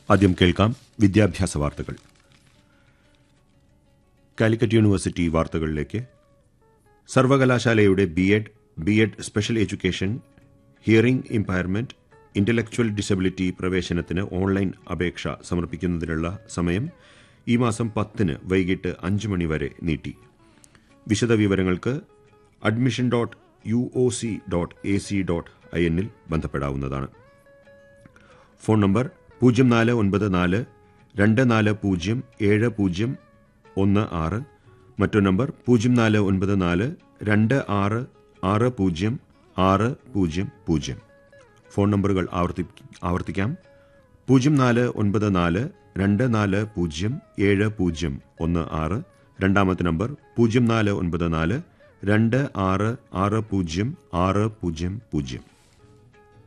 ആദ്യം കേൾക്കാം വിദ്യാഭ്യാസ വാർത്തകൾ കാലിക്കറ്റ് യൂണിവേഴ്സിറ്റി വാർത്തകളിലേക്ക് സർവകലാശാലയുടെ B Ed B Ed special education hearing impairment intellectual disability പ്രവേശനത്തിന് ഓൺലൈൻ അപേക്ഷ സമർപ്പിക്കുന്നതിനുള്ള സമയം ഈ മാസം പത്തിന് വൈകിട്ട് അഞ്ച് മണി വരെ നീട്ടി വിശദവിവരങ്ങൾക്ക് admission dot U O C dot A C dot I എന്നിൽ ബന്ധപ്പെടാവുന്നതാണ് ഫോൺ നമ്പർ പൂജ്യം നാല് ഒൻപത് നാല് രണ്ട് നാല് പൂജ്യം ഏഴ് പൂജ്യം ഒന്ന് ആറ് മറ്റൊരു നമ്പർ പൂജ്യം നാല് ഒൻപത് നാല് രണ്ട് ആറ് ആറ് പൂജ്യം ആറ് പൂജ്യം പൂജ്യം ഫോൺ നമ്പറുകൾ ആവർത്തി ആവർത്തിക്കാം പൂജ്യം നാല് ഒൻപത് നാല് രണ്ട് നാല് പൂജ്യം ഏഴ് പൂജ്യം ഒന്ന് ആറ് രണ്ടാമത്തെ നമ്പർ പൂജ്യം നാല് ഒൻപത് നാല് രണ്ട് ആറ് ആറ് പൂജ്യം ആറ് പൂജ്യം പൂജ്യം